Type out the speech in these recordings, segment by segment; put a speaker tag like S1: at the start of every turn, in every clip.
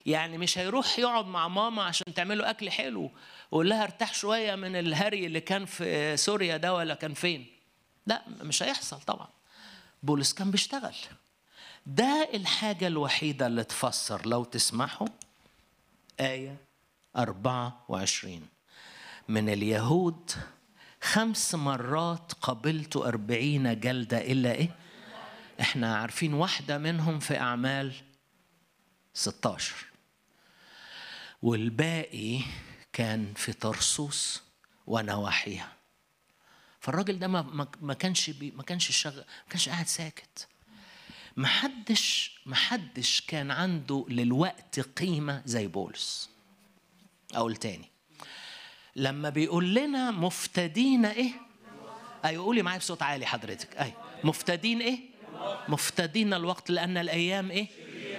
S1: يعني مش هيروح يقعد مع ماما عشان تعمله اكل حلو ويقول لها ارتاح شويه من الهري اللي كان في سوريا ده ولا كان فين لا مش هيحصل طبعا بولس كان بيشتغل ده الحاجة الوحيدة اللي تفسر لو تسمحوا آية 24 من اليهود خمس مرات قبلت أربعين جلدة إلا إيه؟ إحنا عارفين واحدة منهم في أعمال 16 والباقي كان في طرسوس ونواحيها فالراجل ده ما ما كانش بي ما كانش شغل ما كانش قاعد ساكت ما حدش ما حدش كان عنده للوقت قيمه زي بولس اقول تاني لما بيقول لنا مفتدين ايه ايوه قولي معايا بصوت عالي حضرتك ايوه مفتدين ايه مفتدين الوقت لان الايام ايه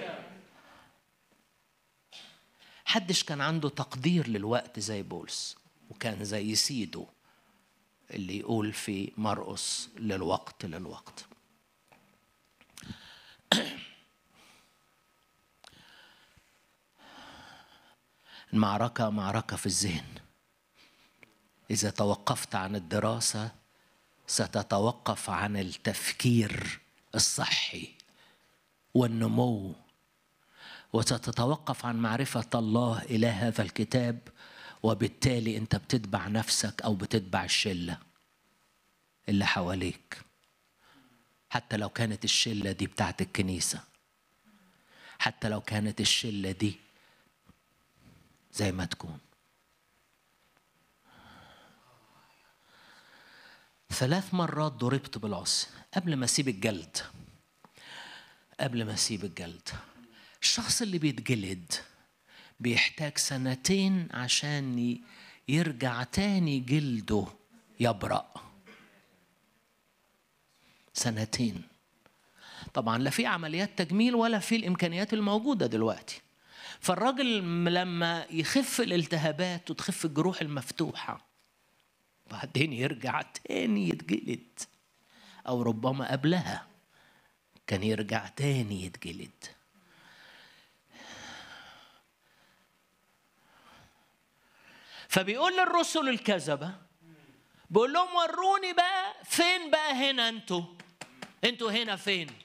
S1: حدش كان عنده تقدير للوقت زي بولس وكان زي سيده اللي يقول في مرقس للوقت للوقت المعركة معركة في الذهن إذا توقفت عن الدراسة ستتوقف عن التفكير الصحي والنمو وستتوقف عن معرفة الله إلى هذا الكتاب وبالتالي أنت بتتبع نفسك أو بتتبع الشلة اللي حواليك حتى لو كانت الشلة دي بتاعت الكنيسة حتى لو كانت الشلة دي زي ما تكون ثلاث مرات ضربت بالعصي قبل ما اسيب الجلد قبل ما اسيب الجلد الشخص اللي بيتجلد بيحتاج سنتين عشان يرجع تاني جلده يبرأ سنتين طبعا لا في عمليات تجميل ولا في الامكانيات الموجوده دلوقتي فالراجل لما يخف الالتهابات وتخف الجروح المفتوحه بعدين يرجع تاني يتجلد او ربما قبلها كان يرجع تاني يتجلد فبيقول للرسل الكذبه بيقول لهم وروني بقى فين بقى هنا انتوا انتوا هنا فين